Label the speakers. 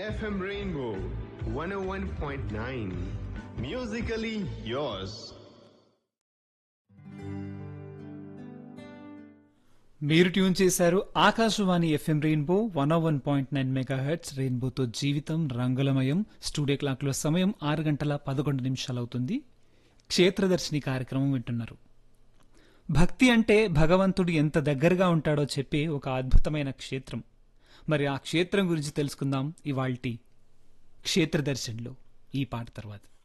Speaker 1: FM Rainbow 101.9. Musically yours.
Speaker 2: మీరు tune చేశారు Akashvani FM rainbow one one point nine mega heads రెయిన్బోతో జీవితం రంగులమయం స్టూడియో క్లాక్లో సమయం ఆరు గంటల పదకొండు నిమిషాలు అవుతుంది క్షేత్రదర్శిని కార్యక్రమం వింటున్నారు భక్తి అంటే భగవంతుడు ఎంత దగ్గరగా ఉంటాడో చెప్పే ఒక అద్భుతమైన క్షేత్రం మరి ఆ క్షేత్రం గురించి తెలుసుకుందాం ఇవాల్టి క్షేత్రదర్శన్లో ఈ పాట తర్వాత